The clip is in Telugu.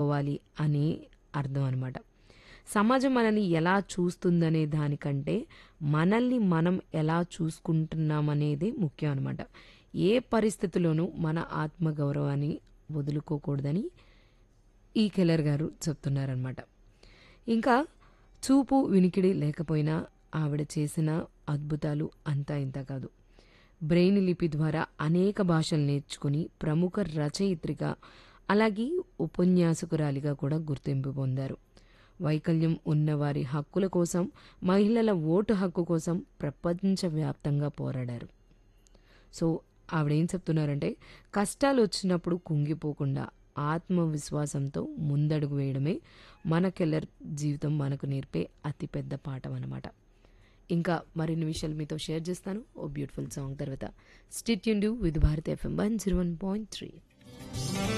చేసుకోవాలి అని అర్థం అనమాట సమాజం మనల్ని ఎలా చూస్తుందనే దానికంటే మనల్ని మనం ఎలా చూసుకుంటున్నామనేది ముఖ్యం అనమాట ఏ పరిస్థితిలోనూ మన ఆత్మగౌరవాన్ని వదులుకోకూడదని ఈ కెల్లర్ గారు చెప్తున్నారనమాట ఇంకా చూపు వినికిడి లేకపోయినా ఆవిడ చేసిన అద్భుతాలు అంతా ఇంత కాదు బ్రెయిన్ లిపి ద్వారా అనేక భాషలు నేర్చుకుని ప్రముఖ రచయిత్రిగా అలాగే ఉపన్యాసకురాలిగా కూడా గుర్తింపు పొందారు వైకల్యం ఉన్నవారి హక్కుల కోసం మహిళల ఓటు హక్కు కోసం ప్రపంచవ్యాప్తంగా పోరాడారు సో ఆవిడేం చెప్తున్నారంటే కష్టాలు వచ్చినప్పుడు కుంగిపోకుండా ఆత్మవిశ్వాసంతో ముందడుగు వేయడమే మన కెల్లర్ జీవితం మనకు నేర్పే అతిపెద్ద పాఠం అన్నమాట ఇంకా మరిన్ని విషయాలు మీతో షేర్ చేస్తాను ఓ బ్యూటిఫుల్ సాంగ్ తర్వాత స్టిట్ యూన్ with Bharat FM one zero one point three